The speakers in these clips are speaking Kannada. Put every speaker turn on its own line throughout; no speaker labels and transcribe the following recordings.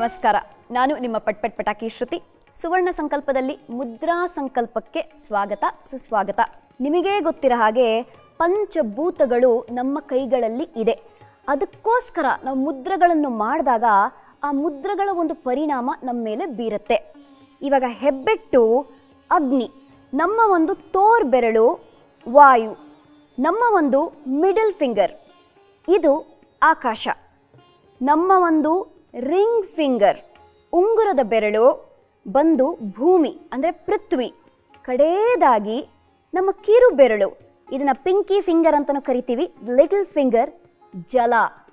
ನಮಸ್ಕಾರ ನಾನು ನಿಮ್ಮ ಪಟ್ಪಟ್ ಪಟಾಕಿ ಶ್ರುತಿ ಸುವರ್ಣ ಸಂಕಲ್ಪದಲ್ಲಿ ಮುದ್ರಾ ಸಂಕಲ್ಪಕ್ಕೆ ಸ್ವಾಗತ ಸುಸ್ವಾಗತ ನಿಮಗೇ ಗೊತ್ತಿರೋ ಹಾಗೆ ಪಂಚಭೂತಗಳು ನಮ್ಮ ಕೈಗಳಲ್ಲಿ ಇದೆ ಅದಕ್ಕೋಸ್ಕರ ನಾವು ಮುದ್ರಗಳನ್ನು ಮಾಡಿದಾಗ ಆ ಮುದ್ರಗಳ ಒಂದು ಪರಿಣಾಮ ನಮ್ಮ ಮೇಲೆ ಬೀರುತ್ತೆ ಇವಾಗ ಹೆಬ್ಬೆಟ್ಟು ಅಗ್ನಿ ನಮ್ಮ ಒಂದು ತೋರ್ ಬೆರಳು ವಾಯು ನಮ್ಮ ಒಂದು ಮಿಡಲ್ ಫಿಂಗರ್ ಇದು ಆಕಾಶ ನಮ್ಮ ಒಂದು ರಿಂಗ್ ಫಿಂಗರ್ ಉಂಗುರದ ಬೆರಳು ಬಂದು ಭೂಮಿ ಅಂದರೆ ಪೃಥ್ವಿ ಕಡೇದಾಗಿ ನಮ್ಮ ಕಿರು ಬೆರಳು ಇದನ್ನ ಪಿಂಕಿ ಫಿಂಗರ್ ಅಂತಲೂ ಕರಿತೀವಿ ಲಿಟಲ್ ಫಿಂಗರ್ ಜಲ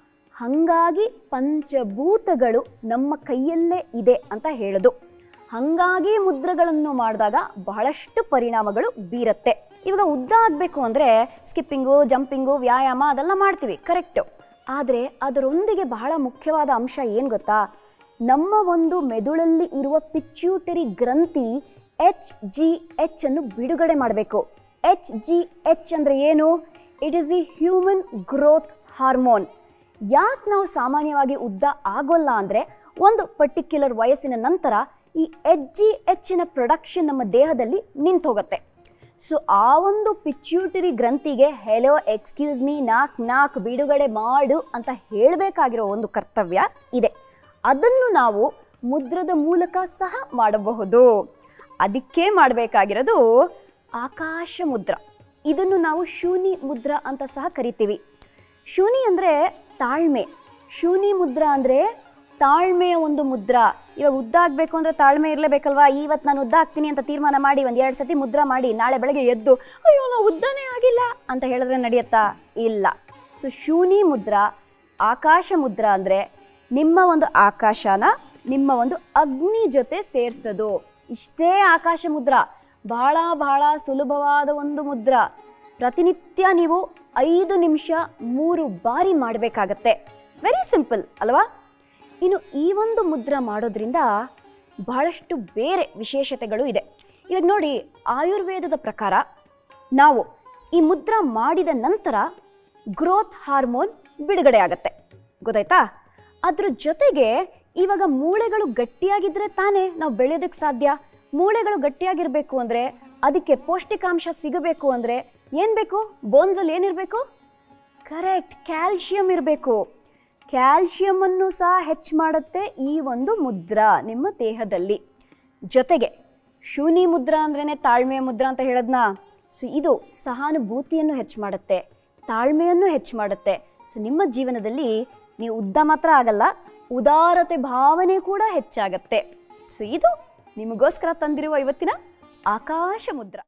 ಹಾಗಾಗಿ ಪಂಚಭೂತಗಳು ನಮ್ಮ ಕೈಯಲ್ಲೇ ಇದೆ ಅಂತ ಹೇಳೋದು ಹಾಗಾಗಿ ಮುದ್ರೆಗಳನ್ನು ಮಾಡಿದಾಗ ಬಹಳಷ್ಟು ಪರಿಣಾಮಗಳು ಬೀರುತ್ತೆ ಇವಾಗ ಉದ್ದ ಆಗಬೇಕು ಅಂದರೆ ಸ್ಕಿಪ್ಪಿಂಗು ಜಂಪಿಂಗು ವ್ಯಾಯಾಮ ಅದೆಲ್ಲ ಮಾಡ್ತೀವಿ ಕರೆಕ್ಟು ಆದರೆ ಅದರೊಂದಿಗೆ ಬಹಳ ಮುಖ್ಯವಾದ ಅಂಶ ಏನು ಗೊತ್ತಾ ನಮ್ಮ ಒಂದು ಮೆದುಳಲ್ಲಿ ಇರುವ ಪಿಚ್ಯೂಟರಿ ಗ್ರಂಥಿ ಎಚ್ ಜಿ ಎಚ್ ಅನ್ನು ಬಿಡುಗಡೆ ಮಾಡಬೇಕು ಎಚ್ ಜಿ ಎಚ್ ಅಂದರೆ ಏನು it is the human growth hormone ಯಾಕೆ ನಾವು ಸಾಮಾನ್ಯವಾಗಿ ಉದ್ದ ಆಗೋಲ್ಲ ಅಂದರೆ ಒಂದು ಪರ್ಟಿಕ್ಯುಲರ್ ವಯಸ್ಸಿನ ನಂತರ ಈ ಎಚ್ ಜಿ ಎಚ್ಚಿನ ಪ್ರೊಡಕ್ಷನ್ ನಮ್ಮ ದೇಹದಲ್ಲಿ ನಿಂತು ಹೋಗುತ್ತೆ ಸೊ ಆ ಒಂದು ಪಿಚ್ಯೂಟರಿ ಗ್ರಂಥಿಗೆ hello excuse me knock knock ಬಿಡುಗಡೆ ಮಾಡು ಅಂತ ಹೇಳಬೇಕಾಗಿರೋ ಒಂದು ಕರ್ತವ್ಯ ಇದೆ ಅದನ್ನು ನಾವು ಮುದ್ರದ ಮೂಲಕ ಸಹ ಮಾಡಬಹುದು ಅದಕ್ಕೆ ಮಾಡಬೇಕಾಗಿರೋದು ಆಕಾಶ ಮುದ್ರ ಇದನ್ನು ನಾವು ಶೂನಿ ಮುದ್ರ ಅಂತ ಸಹ ಕರಿತೀವಿ ಶೂನಿ ಅಂದರೆ ತಾಳ್ಮೆ ಶೂನಿ ಮುದ್ರ ಅಂದರೆ ತಾಳ್ಮೆಯ ಒಂದು ಮುದ್ರ ಇವಾಗ ಉದ್ದ ಆಗಬೇಕು ಅಂದರೆ ತಾಳ್ಮೆ ಇರಲೇಬೇಕಲ್ವಾ ಇವತ್ತು ನಾನು ಉದ್ದ ಆಗ್ತೀನಿ ಅಂತ ತೀರ್ಮಾನ ಮಾಡಿ ಒಂದು ಎರಡು ಸತಿ ಮುದ್ರ ಮಾಡಿ ನಾಳೆ ಬೆಳಗ್ಗೆ ಎದ್ದು ಅಯ್ಯೋ ನಾವು ಉದ್ದನೇ ಆಗಿಲ್ಲ ಅಂತ ಹೇಳಿದ್ರೆ ನಡೆಯುತ್ತಾ ಇಲ್ಲ ಸೊ ಶೂನಿ ಮುದ್ರ ಆಕಾಶ ಮುದ್ರ ಅಂದರೆ ನಿಮ್ಮ ಒಂದು ಆಕಾಶನ ನಿಮ್ಮ ಒಂದು ಅಗ್ನಿ ಜೊತೆ ಸೇರಿಸೋದು ಇಷ್ಟೇ ಆಕಾಶ ಮುದ್ರ ಬಹಳ ಬಹಳ ಸುಲಭವಾದ ಒಂದು ಮುದ್ರ ಪ್ರತಿನಿತ್ಯ ನೀವು ಐದು ನಿಮಿಷ ಮೂರು ಬಾರಿ ಮಾಡಬೇಕಾಗತ್ತೆ ವೆರಿ ಸಿಂಪಲ್ ಅಲ್ವಾ ಇನ್ನು ಈ ಒಂದು ಮುದ್ರ ಮಾಡೋದ್ರಿಂದ ಬಹಳಷ್ಟು ಬೇರೆ ವಿಶೇಷತೆಗಳು ಇದೆ ಇವಾಗ ನೋಡಿ ಆಯುರ್ವೇದದ ಪ್ರಕಾರ ನಾವು ಈ ಮುದ್ರ ಮಾಡಿದ ನಂತರ ಗ್ರೋತ್ ಹಾರ್ಮೋನ್ ಬಿಡುಗಡೆ ಆಗುತ್ತೆ ಗೊತ್ತಾಯ್ತಾ ಅದ್ರ ಜೊತೆಗೆ ಇವಾಗ ಮೂಳೆಗಳು ಗಟ್ಟಿಯಾಗಿದ್ರೆ ತಾನೇ ನಾವು ಬೆಳೆಯೋದಕ್ಕೆ ಸಾಧ್ಯ ಮೂಳೆಗಳು ಗಟ್ಟಿಯಾಗಿರಬೇಕು ಅಂದರೆ ಅದಕ್ಕೆ ಪೌಷ್ಟಿಕಾಂಶ ಸಿಗಬೇಕು ಅಂದರೆ ಏನು ಬೇಕು ಬೋನ್ಸಲ್ಲಿ ಏನಿರಬೇಕು ಕರೆಕ್ಟ್ ಕ್ಯಾಲ್ಶಿಯಂ ಇರಬೇಕು ಕ್ಯಾಲ್ಶಿಯಮನ್ನು ಸಹ ಹೆಚ್ಚು ಮಾಡುತ್ತೆ ಈ ಒಂದು ಮುದ್ರಾ ನಿಮ್ಮ ದೇಹದಲ್ಲಿ ಜೊತೆಗೆ ಶೂನಿ ಮುದ್ರಾ ಅಂದ್ರೇ ತಾಳ್ಮೆಯ ಮುದ್ರಾ ಅಂತ ಹೇಳದ್ನ ಸೊ ಇದು ಸಹಾನುಭೂತಿಯನ್ನು ಹೆಚ್ಚು ಮಾಡುತ್ತೆ ತಾಳ್ಮೆಯನ್ನು ಹೆಚ್ಚು ಮಾಡುತ್ತೆ ಸೊ ನಿಮ್ಮ ಜೀವನದಲ್ಲಿ ನೀವು ಉದ್ದ ಮಾತ್ರ ಆಗಲ್ಲ ಉದಾರತೆ ಭಾವನೆ ಕೂಡ ಹೆಚ್ಚಾಗತ್ತೆ ಸೊ ಇದು ನಿಮಗೋಸ್ಕರ ತಂದಿರುವ ಇವತ್ತಿನ ಆಕಾಶ ಮುದ್ರಾ